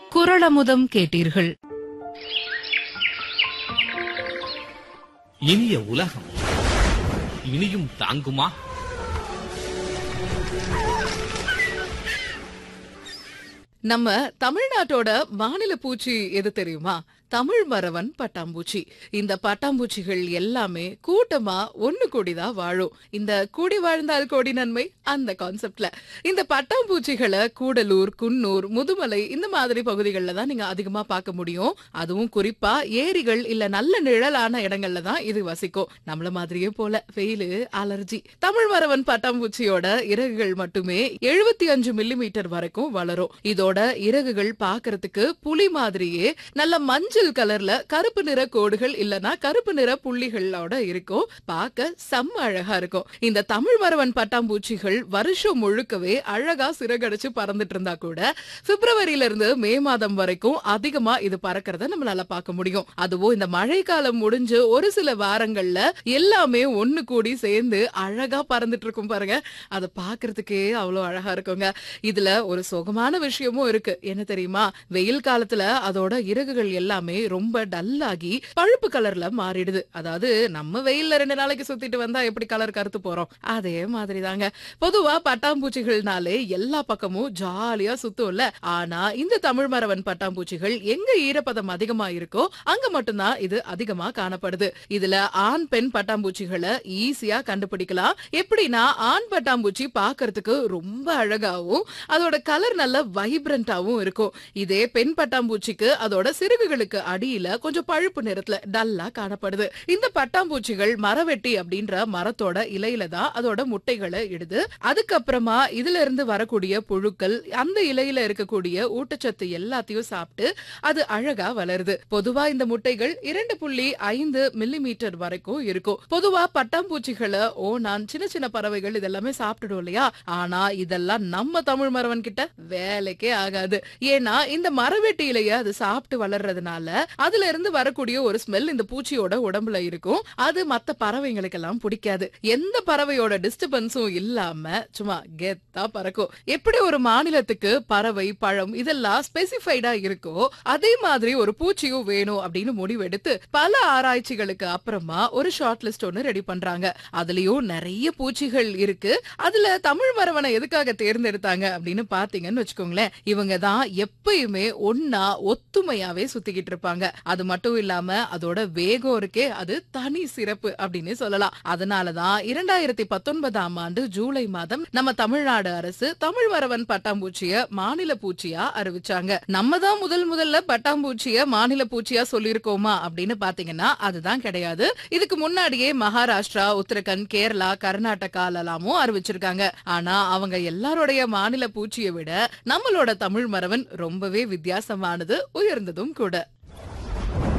குரளமுதம் கேட்டீர்கள் இனிய உலகம் இனியும் தாங்குமா நம்ம தமிழ்நாட்டோட மாநில பூச்சி எது தெரியுமா தமிழ் மரவன் பட்டாம்பூச்சி இந்த பட்டாம்பூச்சிகள் எல்லாமே கூட்டமா ஒண்ணு கூடிதான் வாழும் இந்த கூடி வாழ்ந்தால் கோடி நன்மை அந்த கான்செப்ட்ல இந்த பட்டாம்பூச்சிகளை கூடலூர் குன்னூர் முதுமலை இந்த மாதிரி பகுதிகளில் தான் நீங்க அதிகமா பார்க்க முடியும் அதுவும் குறிப்பா ஏரிகள் இல்ல நல்ல நிழலான இடங்கள்ல தான் இது வசிக்கும் நம்மள மாதிரியே போல வெயிலு அலர்ஜி தமிழ் மரவன் பட்டாம்பூச்சியோட இறகுகள் மட்டுமே எழுபத்தி அஞ்சு மில்லிமீட்டர் வரைக்கும் வளரும் இதோட இறகுகள் பாக்குறதுக்கு புலி மாதிரியே நல்ல மஞ்சள் கலர்ல கருப்பு நிற கோடுகள் இல்லனா கருப்பு நிற புள்ளிகளோட இருக்கும் பார்க்க செம்ம அழகா இருக்கும் இந்த தமிழ் மரவன் பட்டாம்பூச்சிகள் வருஷம் முழுக்கவே அழகா சிறகடிச்சு பறந்துட்டு இருந்தா கூட பிப்ரவரியில இருந்து மே மாதம் வரைக்கும் அதிகமா இது பறக்கிறத நம்மளால பார்க்க முடியும் அதுவும் இந்த மழைக்காலம் முடிஞ்சு ஒரு சில வாரங்கள்ல எல்லாமே ஒண்ணு கூடி சேர்ந்து அழகா பறந்துட்டு இருக்கும் பாருங்க அதை பாக்குறதுக்கே அவ்வளவு அழகா இருக்குங்க இதுல ஒரு சுகமான விஷயமும் இருக்கு என்ன தெரியுமா வெயில் காலத்துல அதோட இறகுகள் எல்லாமே ரொம்ப டல்லாகி பழுப்பு கலர்ல மாறிடுது அதாவது நம்ம வெயில்ல ரெண்டு நாளைக்கு சுத்திட்டு வந்தா எப்படி கலர் கருத்து போறோம் அதே மாதிரி தாங்க பொதுவா பட்டாம்பூச்சிகள்னாலே எல்லா பக்கமும் ஜாலியா சுத்தும்ல ஆனா இந்த தமிழ் மரவன் பட்டாம்பூச்சிகள் எங்க ஈரப்பதம் அதிகமா இருக்கோ அங்க மட்டும்தான் இது அதிகமா காணப்படுது இதுல ஆண் பெண் பட்டாம்பூச்சிகளை ஈஸியா கண்டுபிடிக்கலாம் எப்படின்னா ஆண் பட்டாம்பூச்சி பாக்குறதுக்கு ரொம்ப அழகாவும் அதோட கலர் நல்ல வைப்ரண்டாவும் இருக்கும் இதே பெண் பட்டாம்பூச்சிக்கு அதோட சிறகுகளுக்கு அடியில கொஞ்சம் பழுப்பு நிறத்துல டல்லா காணப்படுது இந்த பட்டாம்பூச்சிகள் மரவெட்டி அப்படின்ற மரத்தோட இலையில தான் அதோட முட்டைகளை இடுது அதுக்கப்புறமா இதுல இருந்து வரக்கூடிய புழுக்கள் அந்த இலையில இருக்கக்கூடிய ஊட்டச்சத்து எல்லாத்தையும் சாப்பிட்டு அது அழகா வளருது பொதுவா இந்த முட்டைகள் இரண்டு புள்ளி ஐந்து மில்லிமீட்டர் வரைக்கும் இருக்கும் பொதுவா பட்டாம்பூச்சிகளை ஓனான் சின்ன சின்ன பறவைகள் இதெல்லாமே சாப்பிட்டுடும் இல்லையா ஆனா இதெல்லாம் நம்ம தமிழ் மரவன் கிட்ட வேலைக்கே ஆகாது ஏன்னா இந்த மரவெட்டி இலைய அது சாப்பிட்டு வளர்றதுனால அதுல இருந்து வரக்கூடிய ஒரு ஸ்மெல் இந்த பூச்சியோட உடம்புல இருக்கும் அது மத்த பறவைங்களுக்கெல்லாம் பிடிக்காது எந்த பறவையோட டிஸ்டர்பன்ஸும் இல்லாம சும்மா கெத்தா பறக்கும் எப்படி ஒரு மாநிலத்துக்கு பறவை பழம் இதெல்லாம் ஸ்பெசிஃபைடா இருக்கோ அதே மாதிரி ஒரு பூச்சியும் வேணும் அப்படின்னு முடிவெடுத்து பல ஆராய்ச்சிகளுக்கு அப்புறமா ஒரு ஷார்ட் லிஸ்ட் ஒன்னு ரெடி பண்றாங்க அதுலயும் நிறைய பூச்சிகள் இருக்கு அதுல தமிழ் மரவனை எதுக்காக தேர்ந்தெடுத்தாங்க அப்படின்னு பாத்தீங்கன்னு வச்சுக்கோங்களேன் இவங்க தான் எப்பயுமே ஒன்னா ஒத்துமையாவே சுத்திக்கிட்டு இருப்பாங்க அது மட்டும் இல்லாம அதோட வேகம் இருக்கே அது தனி சிறப்பு அப்படின்னு சொல்லலாம் அதனாலதான் இரண்டாயிரத்தி பத்தொன்பதாம் ஆண்டு ஜூலை மாதம் நம்ம தமிழ்நாடு அரசு தமிழ் மரவன் பட்டாம்பூச்சிய மாநில பூச்சியா அறிவிச்சாங்க நம்ம தான் முதல் முதல்ல பட்டாம்பூச்சிய மாநில பூச்சியா சொல்லியிருக்கோமா அப்படின்னு பாத்தீங்கன்னா அதுதான் கிடையாது இதுக்கு முன்னாடியே மகாராஷ்டிரா உத்தரகண்ட் கேரளா கர்நாடகாலலாமும் அறிவிச்சிருக்காங்க ஆனா அவங்க எல்லாருடைய மாநில பூச்சியை விட நம்மளோட தமிழ் மரவன் ரொம்பவே வித்தியாசமானது உயர்ந்ததும் கூட